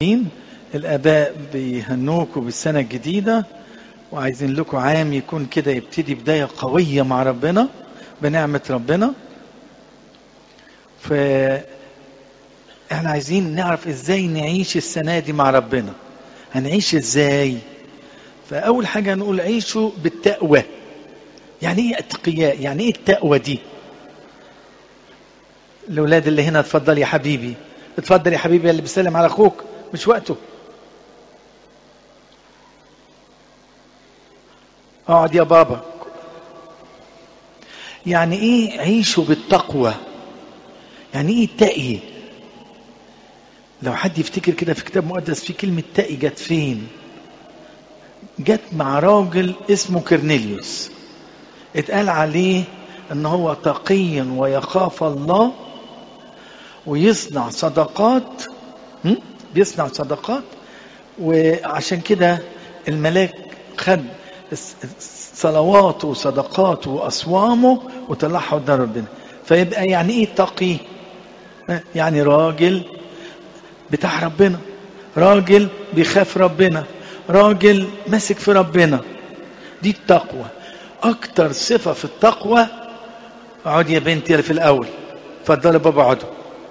الآباء بيهنوكوا بالسنة الجديدة وعايزين لكم عام يكون كده يبتدي بداية قوية مع ربنا بنعمة ربنا ف احنا عايزين نعرف ازاي نعيش السنة دي مع ربنا هنعيش ازاي فأول حاجة نقول عيشوا بالتقوى يعني ايه اتقياء يعني ايه التقوى دي الاولاد اللي هنا اتفضل يا حبيبي اتفضل يا حبيبي اللي بيسلم على اخوك مش وقته اقعد يا بابا يعني ايه عيشوا بالتقوى يعني ايه تقي لو حد يفتكر كده في كتاب مقدس في كلمة تقي جت فين جت مع راجل اسمه كرنيليوس اتقال عليه ان هو تقي ويخاف الله ويصنع صدقات بيصنع صدقات وعشان كده الملاك خد صلواته وصدقاته واصوامه وطلعها قدام ربنا فيبقى يعني ايه تقي يعني راجل بتاع ربنا راجل بيخاف ربنا راجل ماسك في ربنا دي التقوى اكتر صفة في التقوى اقعد يا بنتي اللي في الاول اتفضلي بابا اقعدوا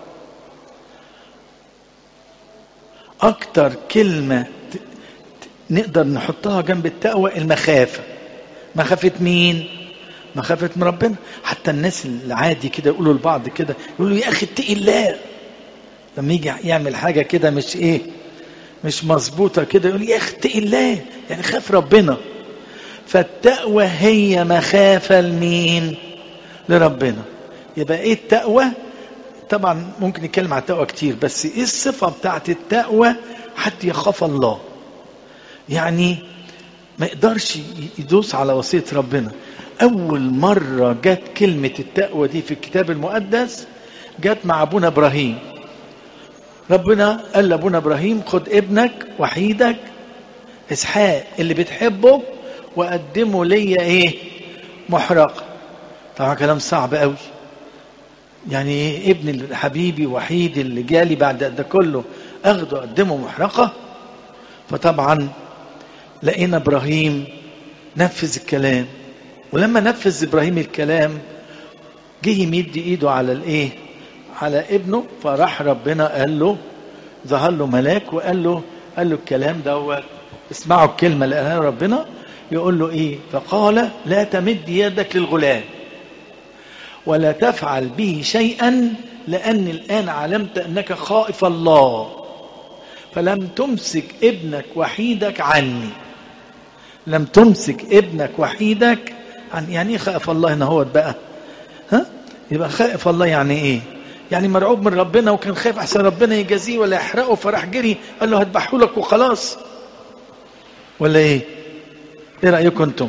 اكتر كلمة نقدر نحطها جنب التقوى المخافة مخافة مين مخافة من ربنا حتى الناس العادي كده يقولوا لبعض كده يقولوا يا اخي اتقي الله لما يجي يعمل حاجة كده مش ايه مش مظبوطة كده يقول يا اخي اتقي الله يعني خاف ربنا فالتقوى هي مخافة لمين لربنا يبقى ايه التقوى طبعا ممكن نتكلم على التقوى كتير بس ايه الصفة بتاعت التقوى حد يخاف الله يعني ما يقدرش يدوس على وصية ربنا أول مرة جت كلمة التقوى دي في الكتاب المقدس جت مع أبونا إبراهيم ربنا قال لأبونا إبراهيم خد ابنك وحيدك إسحاق اللي بتحبه وقدمه ليا إيه محرقة طبعا كلام صعب قوي يعني إيه ابن حبيبي وحيد اللي جالي بعد ده كله أخده أقدمه محرقة فطبعا لقينا ابراهيم نفذ الكلام ولما نفذ ابراهيم الكلام جه يمد ايده على الايه على ابنه فراح ربنا قال له ظهر له ملاك وقال له قال له الكلام دوت اسمعوا الكلمه اللي قالها ربنا يقول له ايه فقال لا تمد يدك للغلام ولا تفعل به شيئا لان الان علمت انك خائف الله فلم تمسك ابنك وحيدك عني لم تمسك ابنك وحيدك عن يعني ايه خائف الله هنا هو بقى ها يبقى خائف الله يعني ايه يعني مرعوب من ربنا وكان خايف احسن ربنا يجازيه ولا يحرقه فراح جري قال له هذبحه لك وخلاص ولا ايه ايه رايكم انتم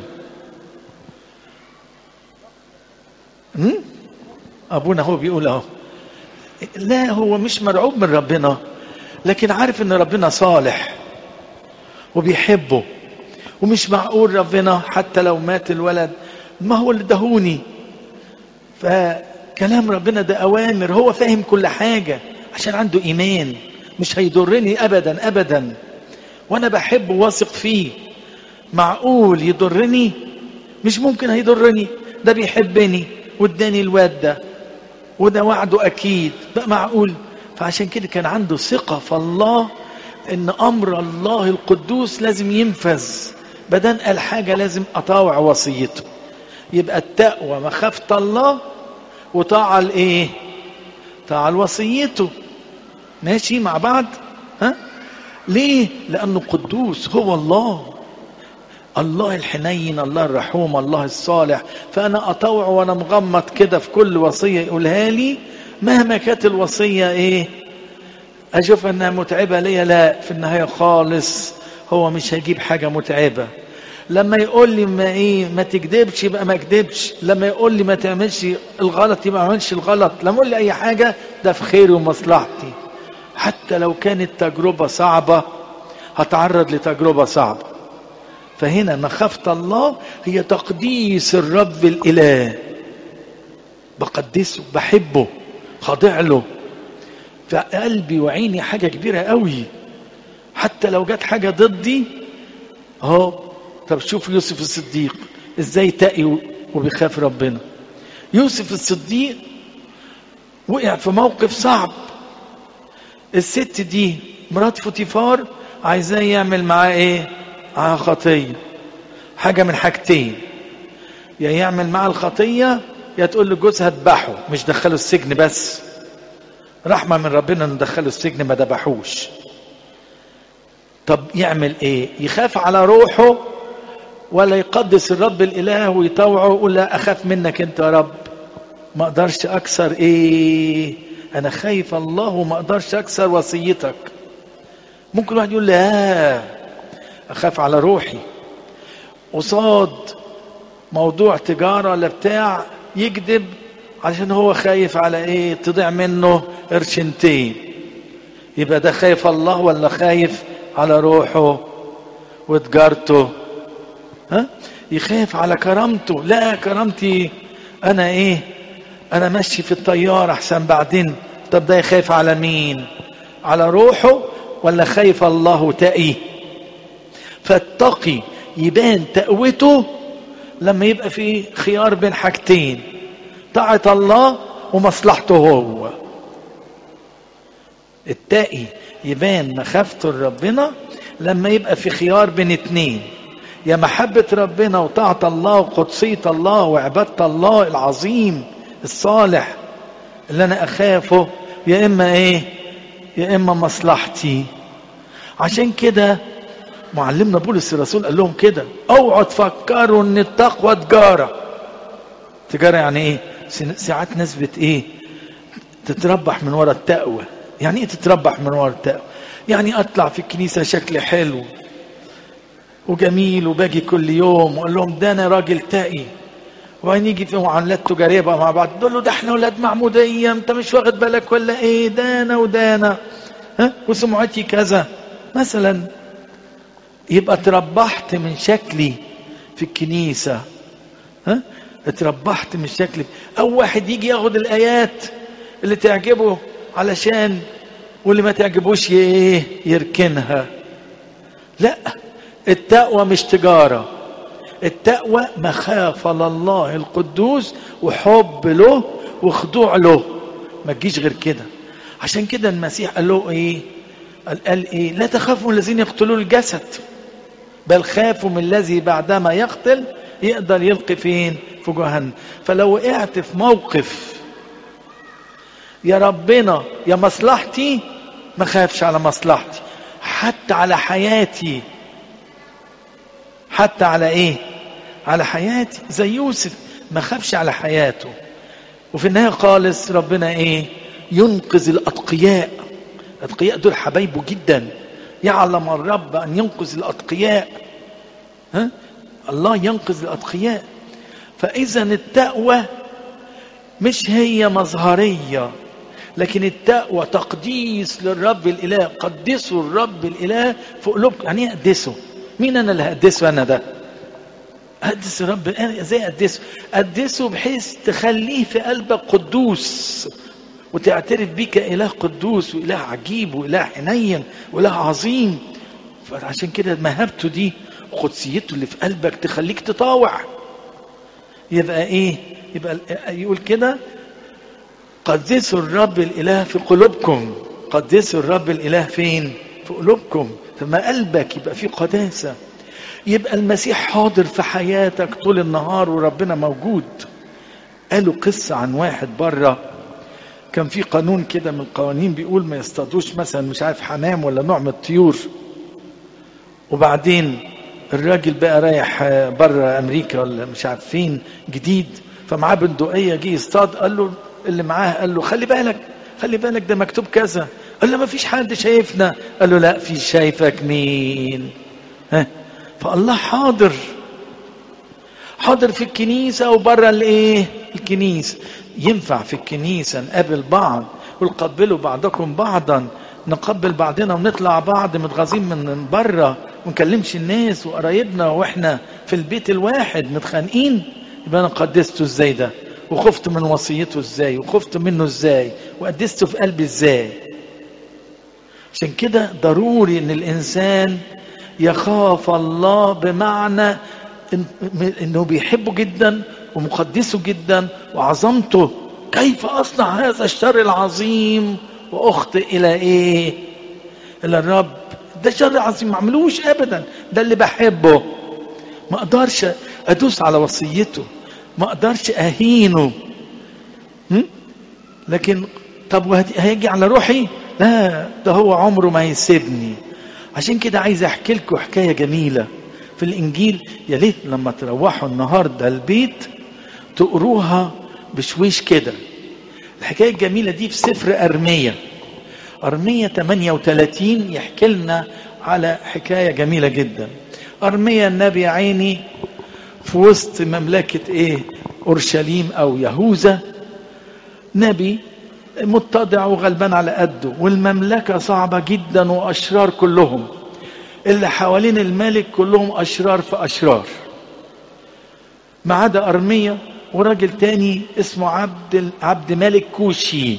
هم؟ ابونا هو بيقول اهو لا هو مش مرعوب من ربنا لكن عارف ان ربنا صالح وبيحبه ومش معقول ربنا حتى لو مات الولد ما هو اللي دهوني فكلام ربنا ده اوامر هو فاهم كل حاجة عشان عنده ايمان مش هيضرني ابدا ابدا وانا بحبه واثق فيه معقول يضرني مش ممكن هيضرني ده بيحبني واداني الواد ده وده وعده اكيد بقى معقول فعشان كده كان عنده ثقة في الله ان امر الله القدوس لازم ينفذ بدل قال حاجة لازم اطاوع وصيته يبقى التقوى مخافة الله وطاعة الايه طاعة لوصيته ماشي مع بعض ها ليه لانه قدوس هو الله الله الحنين الله الرحوم الله الصالح فانا اطوع وانا مغمض كده في كل وصية يقولها لي مهما كانت الوصية ايه اشوف انها متعبة ليا لا في النهاية خالص هو مش هيجيب حاجة متعبة لما يقول لي ما ايه ما تكذبش يبقى ما اكذبش لما يقول لي ما تعملش الغلط يبقى ما اعملش الغلط لما يقول لي اي حاجة ده في خيري ومصلحتي حتى لو كانت تجربة صعبة هتعرض لتجربة صعبة فهنا مخافة الله هي تقديس الرب الإله بقدسه بحبه خاضع له فقلبي وعيني حاجة كبيرة قوي حتى لو جت حاجة ضدي اهو طب شوف يوسف الصديق ازاي تقي وبيخاف ربنا يوسف الصديق وقع في موقف صعب الست دي مرات فوتيفار عايزاه يعمل معاه ايه معاه خطيه حاجه من حاجتين يا يعمل معاه الخطيه يا تقول لجوزها اذبحه مش دخله السجن بس رحمه من ربنا انه دخله السجن ما ذبحوش طب يعمل ايه يخاف على روحه ولا يقدس الرب الاله ويطوعه ويقول لا اخاف منك انت يا رب ما اقدرش اكسر ايه انا خايف الله وما اقدرش اكسر وصيتك ممكن واحد يقول لا اخاف على روحي قصاد موضوع تجارة ولا بتاع يكذب عشان هو خايف على ايه تضيع منه قرشنتين يبقى ده خايف الله ولا خايف على روحه وتجارته ها يخاف على كرامته لا كرامتي انا ايه انا ماشي في الطيارة احسن بعدين طب ده يخاف على مين على روحه ولا خايف الله تقي فالتقي يبان تقوته لما يبقى في خيار بين حاجتين طاعة الله ومصلحته هو التقي يبان مخافته لربنا لما يبقى في خيار بين اتنين يا محبة ربنا وطاعة الله وقدسية الله وعبادة الله العظيم الصالح اللي انا اخافه يا اما ايه يا اما مصلحتي عشان كده معلمنا بولس الرسول قال لهم كده اوعوا تفكروا ان التقوى تجاره تجاره يعني ايه ساعات ناس بت ايه تتربح من ورا التقوى يعني ايه تتربح من ورا التقوى يعني اطلع في الكنيسه شكل حلو وجميل وباجي كل يوم واقول لهم ده انا راجل تقي وبعدين يجي في معاملات تجاريه بقى مع بعض تقول له ده احنا ولاد معموديه انت مش واخد بالك ولا ايه ده انا وده انا ها وسمعتي كذا مثلا يبقى اتربحت من شكلي في الكنيسه ها اتربحت من شكلي او واحد يجي ياخد الايات اللي تعجبه علشان واللي ما تعجبوش ايه يركنها لا التقوى مش تجاره التقوى مخافة لله القدوس وحب له وخضوع له ما تجيش غير كده عشان كده المسيح قال له ايه قال, قال ايه لا تخافوا الذين يقتلون الجسد بل خافوا من الذي بعدما يقتل يقدر يلقي فين في جهنم فلو وقعت في موقف يا ربنا يا مصلحتي ما خافش على مصلحتي حتى على حياتي حتى على ايه على حياتي زي يوسف ما خافش على حياته وفي النهايه خالص ربنا ايه ينقذ الاتقياء الاتقياء دول حبايبه جدا يعلم الرب ان ينقذ الاتقياء ها الله ينقذ الاتقياء فاذا التقوى مش هي مظهريه لكن التقوى تقديس للرب الاله قدسوا الرب الاله في قلوبكم يعني ايه قدسه مين انا اللي هقدسه انا ده قدس الرب ازاي قدسه قدسه بحيث تخليه في قلبك قدوس وتعترف بيه كإله قدوس وإله عجيب وإله حنين وإله عظيم فعشان كده مهابته دي وقدسيته اللي في قلبك تخليك تطاوع يبقى ايه يبقى يقول كده قدسوا الرب الإله في قلوبكم قدسوا الرب الإله فين في قلوبكم فما قلبك يبقى فيه قداسة يبقى المسيح حاضر في حياتك طول النهار وربنا موجود قالوا قصة عن واحد بره كان في قانون كده من القوانين بيقول ما يصطادوش مثلا مش عارف حمام ولا نوع من الطيور وبعدين الراجل بقى رايح بره امريكا ولا مش عارف فين جديد فمعاه بندقيه جه يصطاد قال له اللي معاه قال له خلي بالك خلي بالك ده مكتوب كذا قال له ما فيش حد شايفنا قال له لا في شايفك مين ها فالله حاضر حاضر في الكنيسة وبره الايه الكنيسة ينفع في الكنيسة نقابل بعض ونقبلوا بعضكم بعضا نقبل بعضنا ونطلع بعض متغاظين من بره ونكلمش الناس وقرايبنا واحنا في البيت الواحد متخانقين يبقى انا قدسته ازاي ده وخفت من وصيته ازاي وخفت منه ازاي وقدسته في قلبي ازاي عشان كده ضروري ان الانسان يخاف الله بمعنى انه بيحبه جدا ومقدسه جدا وعظمته كيف اصنع هذا الشر العظيم واخطئ الى ايه الى الرب ده شر عظيم ما عملوش ابدا ده اللي بحبه ما اقدرش ادوس على وصيته ما اقدرش اهينه م? لكن طب هيجي على روحي لا ده هو عمره ما يسيبني عشان كده عايز احكي لكم حكايه جميله في الانجيل يا ليت لما تروحوا النهارده البيت تقروها بشويش كده الحكايه الجميله دي في سفر ارميه ارميه 38 يحكي لنا على حكايه جميله جدا ارميه النبي عيني في وسط مملكه ايه اورشليم او يهوذا نبي متضع وغلبان على قده والمملكة صعبة جدا وأشرار كلهم اللي حوالين الملك كلهم أشرار في أشرار ما عدا أرمية وراجل تاني اسمه عبد عبد ملك كوشي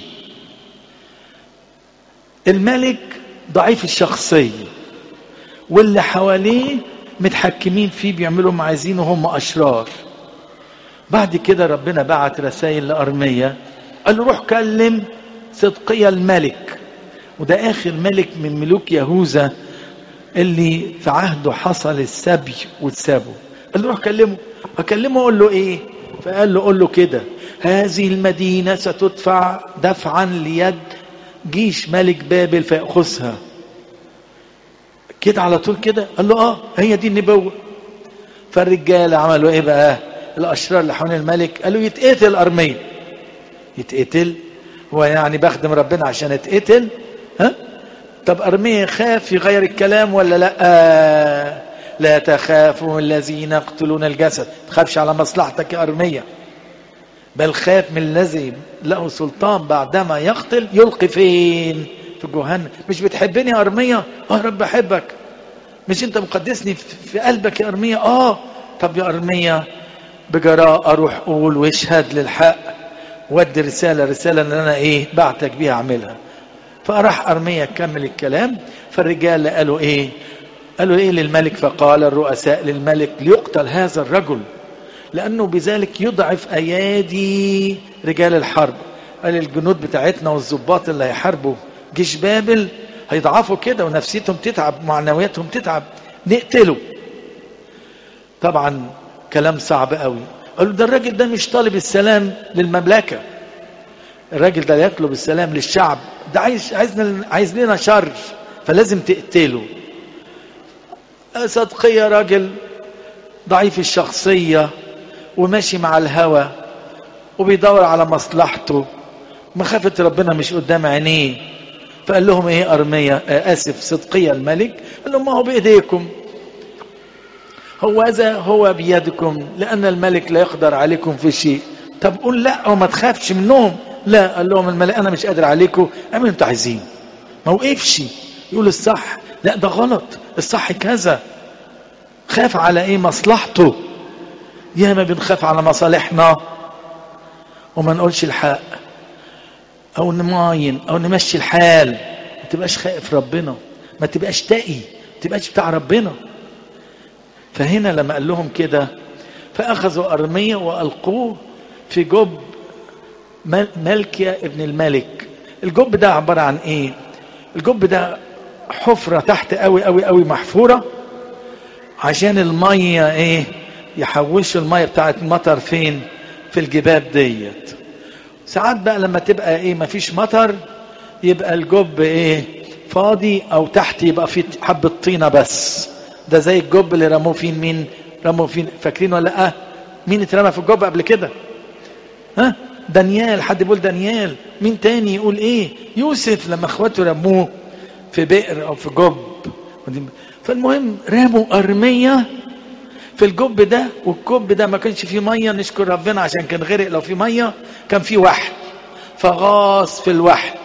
الملك ضعيف الشخصية واللي حواليه متحكمين فيه بيعملوا ما عايزينه هم أشرار بعد كده ربنا بعت رسائل لأرمية قال له روح كلم صدقية الملك وده آخر ملك من ملوك يهوذا اللي في عهده حصل السبي واتسابه قال له روح كلمه أكلمه أقول له إيه فقال له قول له كده هذه المدينة ستدفع دفعا ليد جيش ملك بابل فيأخذها كده على طول كده قال له اه هي دي النبوة فالرجال عملوا ايه بقى الاشرار اللي حوالين الملك قالوا يتقتل ارميه يتقتل هو يعني بخدم ربنا عشان يتقتل ها طب ارميه خاف يغير الكلام ولا لا آه لا تخافوا الذين يقتلون الجسد تخافش على مصلحتك يا ارميه بل خاف من الذي له سلطان بعدما يقتل يلقي فين في جهنم مش بتحبني يا ارميه اه رب بحبك مش انت مقدسني في قلبك يا ارميه اه طب يا ارميه بجراءه اروح قول واشهد للحق ودي رسالة رسالة ان انا ايه بعتك بيها اعملها فراح ارميا كمل الكلام فالرجال قالوا ايه قالوا ايه للملك فقال الرؤساء للملك ليقتل هذا الرجل لانه بذلك يضعف ايادي رجال الحرب قال الجنود بتاعتنا والضباط اللي هيحاربوا جيش بابل هيضعفوا كده ونفسيتهم تتعب معنوياتهم تتعب نقتله طبعا كلام صعب قوي قالوا ده الراجل ده مش طالب السلام للمملكة الراجل ده يطلب السلام للشعب ده عايز عايز عايز لنا شر فلازم تقتله صدقية راجل ضعيف الشخصية وماشي مع الهوى وبيدور على مصلحته مخافة ربنا مش قدام عينيه فقال لهم ايه ارمية آه اسف صدقية الملك قال لهم ما هو بايديكم هو هذا هو بيدكم لأن الملك لا يقدر عليكم في شيء طب قول لا وما تخافش منهم لا قال لهم الملك أنا مش قادر عليكم اعملوا انتوا عايزين ما وقفش يقول الصح لا ده غلط الصح كذا خاف على ايه مصلحته ياما بنخاف على مصالحنا وما نقولش الحق او نماين او نمشي الحال ما تبقاش خائف ربنا ما تبقاش تقي ما تبقاش بتاع ربنا فهنا لما قال لهم كده فأخذوا أرمية وألقوه في جب ملكيا ابن الملك الجب ده عبارة عن ايه الجب ده حفرة تحت قوي قوي قوي محفورة عشان المية ايه يحوشوا المية بتاعت المطر فين في الجباب ديت ساعات بقى لما تبقى ايه مفيش مطر يبقى الجب ايه فاضي او تحت يبقى فيه حبة طينة بس ده زي الجب اللي رموه فين مين رموه فين فاكرين ولا اه مين اترمى في الجب قبل كده ها دانيال حد بيقول دانيال مين تاني يقول ايه يوسف لما اخواته رموه في بئر او في جب فالمهم رموا ارميه في الجب ده والجب ده ما كانش فيه ميه نشكر ربنا عشان كان غرق لو في ميه كان فيه وحل فغاص في الوحل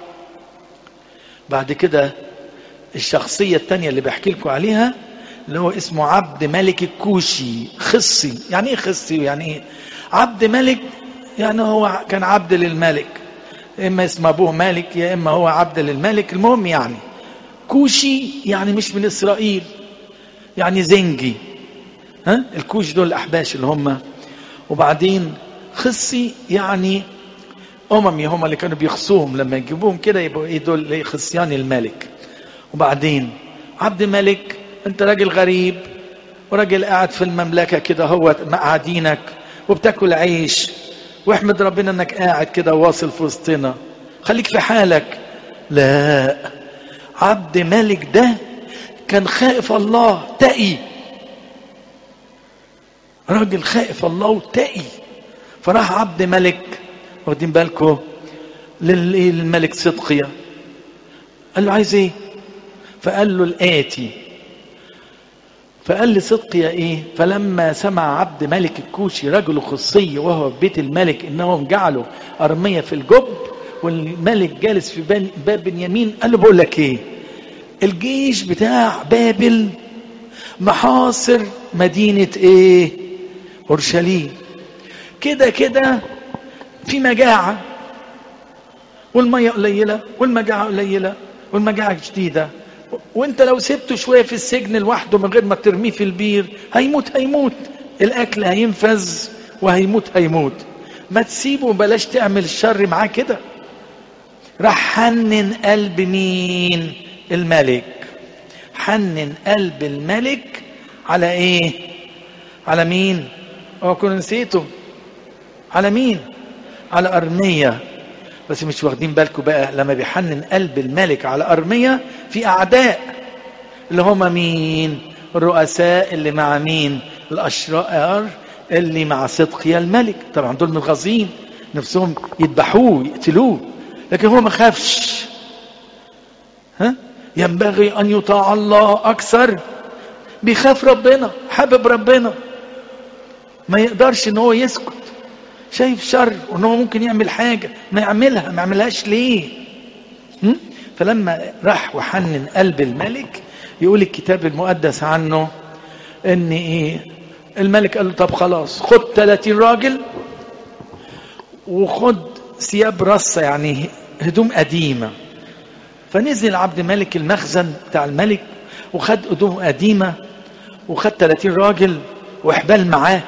بعد كده الشخصية التانية اللي بحكي لكم عليها اللي هو اسمه عبد ملك الكوشي خصي يعني ايه خصي يعني ايه عبد ملك يعني هو كان عبد للملك اما اسم ابوه مالك يا اما هو عبد للملك المهم يعني كوشي يعني مش من إسرائيل يعني زنجي ها الكوش دول الأحباش اللي هم وبعدين خصي يعني أممي هم اللي كانوا بيخصوهم لما يجيبوهم كده يبقوا إيه دول خصيان الملك وبعدين عبد ملك أنت راجل غريب وراجل قاعد في المملكة كده هو مقعدينك وبتاكل عيش واحمد ربنا انك قاعد كده واصل في وسطنا خليك في حالك لا عبد ملك ده كان خائف الله تقي راجل خائف الله وتقي فراح عبد ملك واخدين بالكم للملك صدقية قال له عايز ايه فقال له الآتي فقال لي صدقية ايه فلما سمع عبد ملك الكوشي رجل خصي وهو في بيت الملك انهم جعلوا أرمية في الجب والملك جالس في باب بنيامين قال له بقول لك ايه الجيش بتاع بابل محاصر مدينة ايه اورشليم كده كده في مجاعة والمية قليلة والمجاعة قليلة والمجاعة شديدة وانت لو سبته شوية في السجن لوحده من غير ما ترميه في البير هيموت هيموت الاكل هينفذ وهيموت هيموت ما تسيبه بلاش تعمل الشر معاه كده راح حنن قلب مين الملك حنن قلب الملك على ايه على مين هو كنت نسيته على مين على أرمية بس مش واخدين بالكم بقى لما بيحنن قلب الملك على أرمية في أعداء اللي هم مين الرؤساء اللي مع مين الأشرار اللي مع صدقيا الملك طبعا دول متغاظين نفسهم يذبحوه يقتلوه لكن هو ما خافش ها ينبغي أن يطاع الله أكثر بيخاف ربنا حابب ربنا ما يقدرش ان هو يسكت شايف شر وان هو ممكن يعمل حاجة ما يعملها ما يعملهاش ليه م? فلما راح وحنن قلب الملك يقول الكتاب المقدس عنه ان ايه الملك قال له طب خلاص خد 30 راجل وخد ثياب رصة يعني هدوم قديمة فنزل عبد ملك المخزن بتاع الملك وخد هدوم قديمة وخد 30 راجل وحبال معاه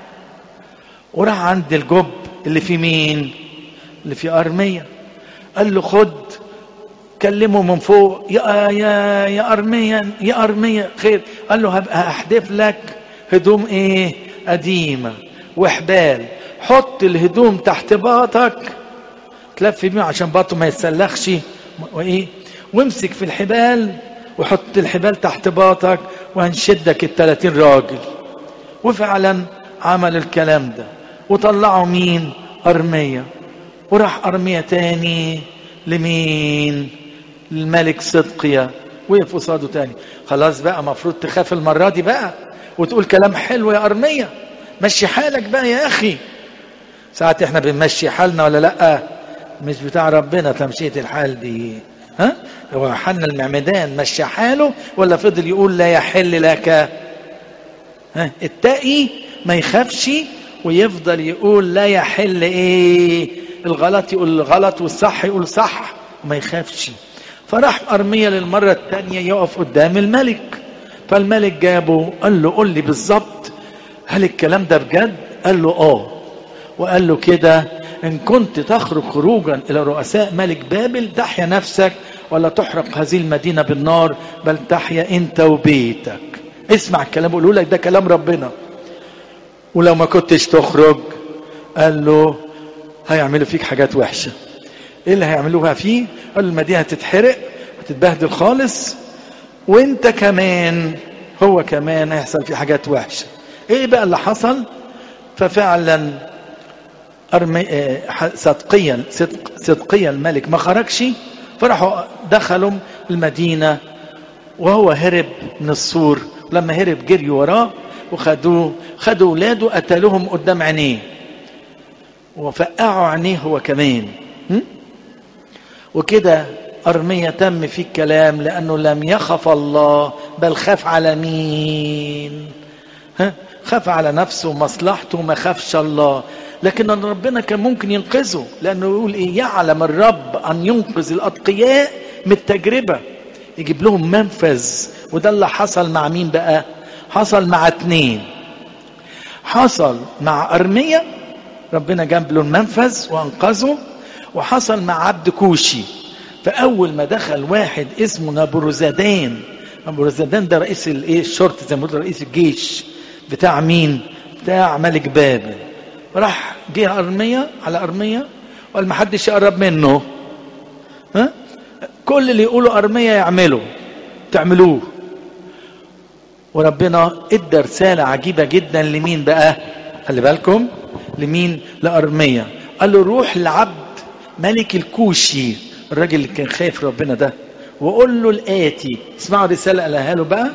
وراح عند الجب اللي في مين اللي في أرمية قال له خد كلمه من فوق يا يا يا أرمية يا أرمية خير قال له هبقى أحدف لك هدوم إيه قديمة وحبال حط الهدوم تحت باطك تلف بيه عشان باطه ما يتسلخش وإيه وامسك في الحبال وحط الحبال تحت باطك وهنشدك التلاتين راجل وفعلا عمل الكلام ده وطلعوا مين أرمية وراح أرمية تاني لمين الملك صدقية وقف قصاده تاني خلاص بقى مفروض تخاف المرة دي بقى وتقول كلام حلو يا أرمية مشي حالك بقى يا أخي ساعات احنا بنمشي حالنا ولا لأ مش بتاع ربنا تمشية الحال دي ها هو حنا المعمدان مشي حاله ولا فضل يقول لا يحل لك ها التقي ما يخافش ويفضل يقول لا يحل ايه الغلط يقول الغلط والصح يقول صح وما يخافش فراح أرمية للمرة الثانية يقف قدام الملك فالملك جابه قال له قل لي بالظبط هل الكلام ده بجد قال له اه وقال له كده إن كنت تخرج خروجا إلى رؤساء ملك بابل تحيا نفسك ولا تحرق هذه المدينة بالنار بل تحيا أنت وبيتك اسمع الكلام بقوله لك ده كلام ربنا ولو ما كنتش تخرج قال له هيعملوا فيك حاجات وحشة ايه اللي هيعملوها فيه قال له المدينة هتتحرق هتتبهدل خالص وانت كمان هو كمان هيحصل فيه حاجات وحشة ايه بقى اللي حصل ففعلا أرمي... صدقيا صدق... صدقيا الملك ما خرجش فراحوا دخلوا المدينة وهو هرب من السور لما هرب جري وراه وخدوه خدوا اولاده قتلوهم قدام عينيه وفقعوا عينيه هو كمان وكده أرمية تم فيه الكلام لأنه لم يخف الله بل خاف على مين ها؟ خاف على نفسه ومصلحته وما خافش الله لكن ربنا كان ممكن ينقذه لأنه يقول إيه يعلم الرب أن ينقذ الأتقياء من التجربة يجيب لهم منفذ وده اللي حصل مع مين بقى حصل مع اتنين حصل مع أرمية ربنا جاب له المنفذ وأنقذه وحصل مع عبد كوشي فأول ما دخل واحد اسمه نابورزادان نابورزادان ده رئيس الايه الشرطة زي ما بيقولوا رئيس الجيش بتاع مين بتاع ملك بابل راح جه أرمية على أرمية وقال ما حدش يقرب منه ها كل اللي يقولوا أرمية يعمله تعملوه وربنا ادى رسالة عجيبة جدا لمين بقى خلي بالكم لمين لأرمية قال له روح لعبد ملك الكوشي الراجل اللي كان خايف ربنا ده وقول له الآتي اسمعوا رسالة قالها له بقى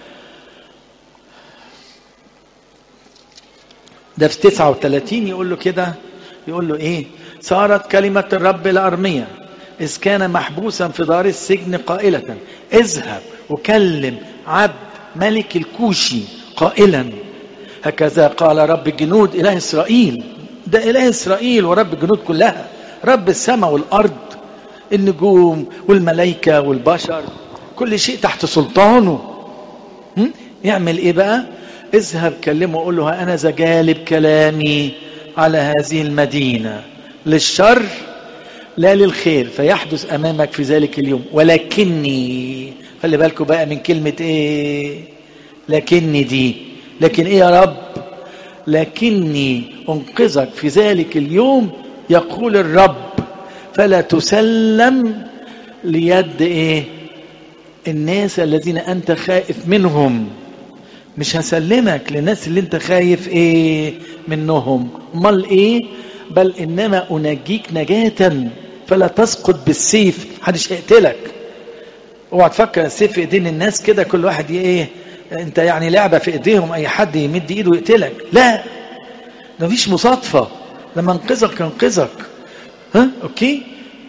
ده في 39 يقول له كده يقول له ايه صارت كلمة الرب لأرمية إذ كان محبوسا في دار السجن قائلة اذهب وكلم عبد ملك الكوشي قائلا هكذا قال رب الجنود إله إسرائيل ده إله إسرائيل ورب الجنود كلها رب السماء والأرض النجوم والملائكة والبشر كل شيء تحت سلطانه هم؟ يعمل ايه بقى اذهب كلمه وقول له انا ذا جالب كلامي على هذه المدينة للشر لا للخير فيحدث امامك في ذلك اليوم ولكني خلي بالكم بقى من كلمة ايه لكني دي لكن ايه يا رب لكني انقذك في ذلك اليوم يقول الرب فلا تسلم ليد ايه الناس الذين انت خائف منهم مش هسلمك للناس اللي انت خايف ايه منهم امال ايه بل انما انجيك نجاة فلا تسقط بالسيف محدش هيقتلك اوعى تفكر السيف في ايدين الناس كده كل واحد ايه انت يعني لعبة في ايديهم اي حد يمد ايده ويقتلك لا ده مفيش مصادفة لما انقذك ينقذك ها اوكي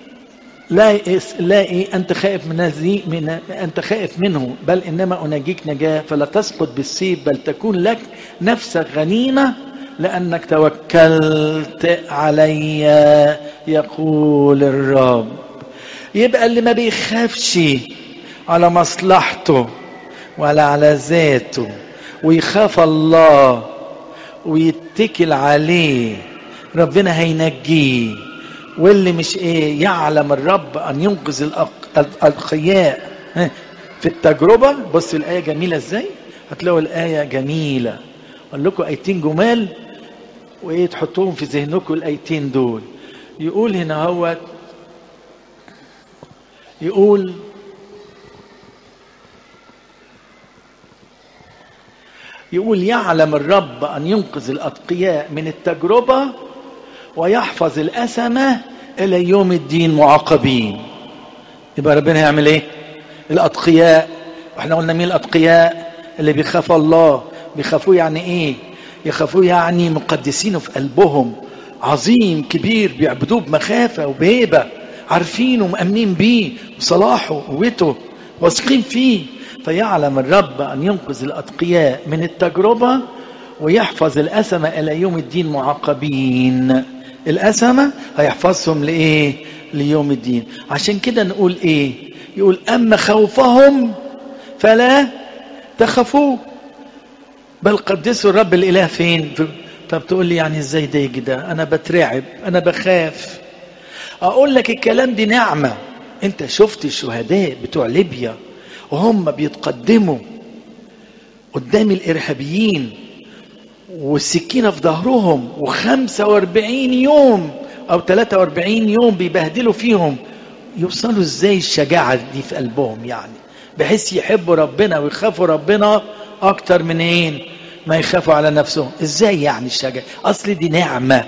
لا لا ايه انت خائف من هذه من انت خائف منه بل انما اناجيك نجاه فلا تسقط بالسيف بل تكون لك نفسك غنيمه لانك توكلت علي يقول الرب يبقى اللي ما بيخافش على مصلحته ولا على ذاته ويخاف الله ويتكل عليه ربنا هينجيه واللي مش ايه يعلم الرب ان ينقذ الأقياء في التجربة بص الآية جميلة ازاي هتلاقوا الآية جميلة اقول لكم آيتين جمال وايه تحطوهم في ذهنكم الآيتين دول يقول هنا هو يقول يقول يعلم الرب أن ينقذ الأتقياء من التجربة ويحفظ الأسمة إلى يوم الدين معاقبين يبقى ربنا يعمل إيه الأتقياء واحنا قلنا مين الأتقياء اللي بيخافوا الله بيخافوه يعني إيه يخافوه يعني مقدسينه في قلبهم عظيم كبير بيعبدوه بمخافة وبهيبة عارفينه ومأمنين بيه وصلاحه وقوته واثقين فيه فيعلم الرب أن ينقذ الأتقياء من التجربة ويحفظ الأسمة إلى يوم الدين معاقبين الأسمة هيحفظهم لإيه ليوم الدين عشان كده نقول إيه يقول أما خوفهم فلا تخافوه بل قدسوا الرب الإله فين طب تقول لي يعني ازاي ده كده انا بترعب انا بخاف اقول لك الكلام دي نعمة انت شفت الشهداء بتوع ليبيا وهم بيتقدموا قدام الارهابيين والسكينة في ظهرهم وخمسة واربعين يوم او تلاتة واربعين يوم بيبهدلوا فيهم يوصلوا ازاي الشجاعة دي في قلبهم يعني بحيث يحبوا ربنا ويخافوا ربنا اكتر من ايه ما يخافوا على نفسهم ازاي يعني الشجاعة اصل دي نعمة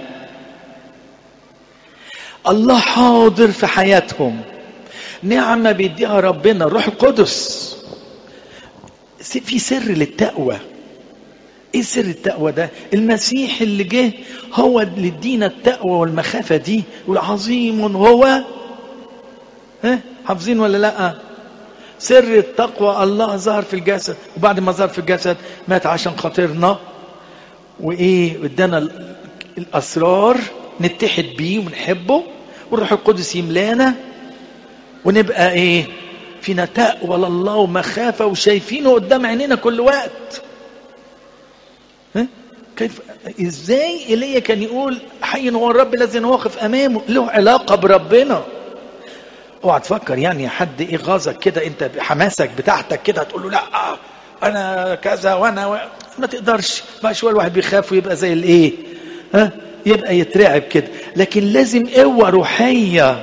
الله حاضر في حياتهم نعمة بيديها ربنا الروح القدس في سر للتقوى ايه سر التقوى ده المسيح اللي جه هو اللي ادينا التقوى والمخافة دي والعظيم هو ها حافظين ولا لا سر التقوى الله ظهر في الجسد وبعد ما ظهر في الجسد مات عشان خاطرنا وايه ادانا الاسرار نتحد بيه ونحبه والروح القدس يملانا ونبقى ايه فينا تقوى لله ومخافة وشايفينه قدام عينينا كل وقت ها؟ كيف ازاي ايليا كان يقول حي هو الرب الذي نواقف امامه له علاقه بربنا اوعى تفكر يعني حد ايه غاظك كده انت بحماسك بتاعتك كده تقول له لا انا كذا وانا و... ما تقدرش بقى شويه الواحد بيخاف ويبقى زي الايه ها يبقى يترعب كده لكن لازم قوه روحيه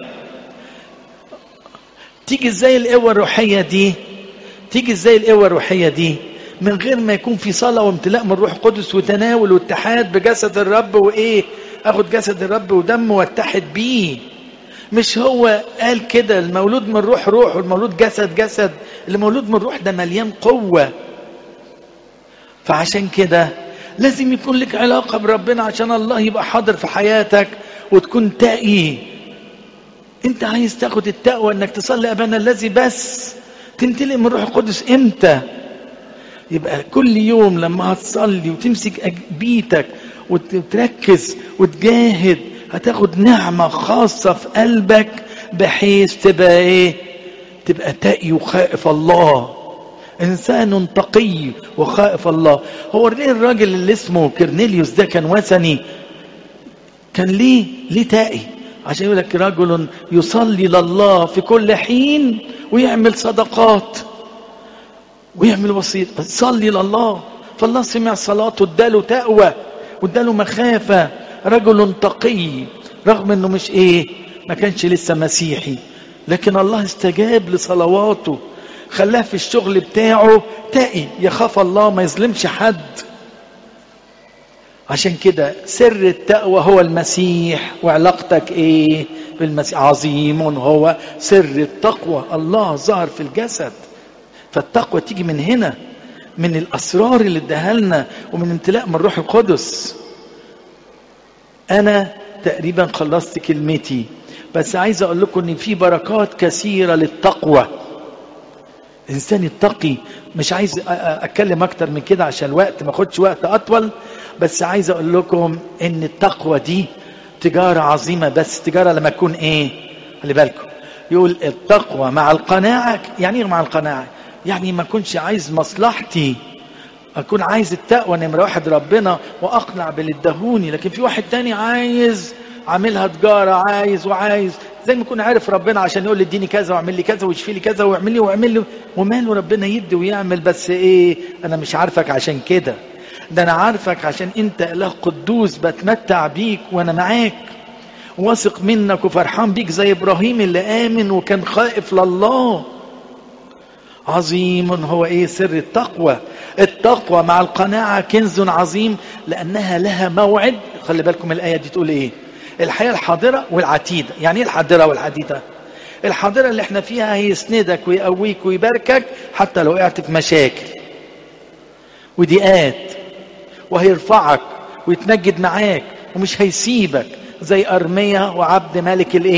تيجي ازاي القوه الروحيه دي تيجي ازاي القوه الروحيه دي من غير ما يكون في صلاه وامتلاء من روح قدس وتناول واتحاد بجسد الرب وايه اخد جسد الرب ودمه واتحد بيه مش هو قال كده المولود من روح روح والمولود جسد جسد اللي مولود من روح ده مليان قوه فعشان كده لازم يكون لك علاقه بربنا عشان الله يبقى حاضر في حياتك وتكون تقي انت عايز تاخد التقوى انك تصلي ابانا الذي بس تمتلئ من روح القدس امتى يبقى كل يوم لما هتصلي وتمسك بيتك وتركز وتجاهد هتاخد نعمة خاصة في قلبك بحيث تبقى ايه تبقى تقي وخائف الله انسان تقي وخائف الله هو ليه الراجل اللي اسمه كرنيليوس ده كان وثني كان ليه ليه تقي عشان يقول لك رجل يصلي لله في كل حين ويعمل صدقات ويعمل وصية صلي لله فالله سمع صلاته اداله تقوى واداله مخافة رجل تقي رغم انه مش ايه ما كانش لسه مسيحي لكن الله استجاب لصلواته خلاه في الشغل بتاعه تقي يخاف الله ما يظلمش حد عشان كده سر التقوى هو المسيح وعلاقتك ايه بالمسيح عظيم هو سر التقوى الله ظهر في الجسد فالتقوى تيجي من هنا من الاسرار اللي اداها لنا ومن امتلاء من الروح القدس انا تقريبا خلصت كلمتي بس عايز اقول لكم ان في بركات كثيره للتقوى الانسان التقي مش عايز اتكلم اكتر من كده عشان الوقت ما اخدش وقت اطول بس عايز اقول لكم ان التقوى دي تجاره عظيمه بس تجاره لما تكون ايه خلي بالكم يقول التقوى مع القناعه يعني ايه مع القناعه يعني ما اكونش عايز مصلحتي اكون عايز التقوى نمره واحد ربنا واقنع باللي ادهوني لكن في واحد تاني عايز عاملها تجاره عايز وعايز زي ما يكون عارف ربنا عشان يقول لي اديني كذا واعمل لي كذا ويشفي لي كذا واعمل لي واعمل لي وماله ربنا يدي ويعمل بس ايه انا مش عارفك عشان كده ده انا عارفك عشان انت اله قدوس بتمتع بيك وانا معاك واثق منك وفرحان بيك زي ابراهيم اللي امن وكان خائف لله عظيم هو ايه سر التقوى التقوى مع القناعة كنز عظيم لانها لها موعد خلي بالكم الاية دي تقول ايه الحياة الحاضرة والعتيدة يعني ايه الحاضرة والعتيدة الحاضرة اللي احنا فيها هيسندك ويقويك ويباركك حتى لو وقعت في مشاكل وضيقات وهيرفعك ويتمجد معاك ومش هيسيبك زي أرمية وعبد ملك الايه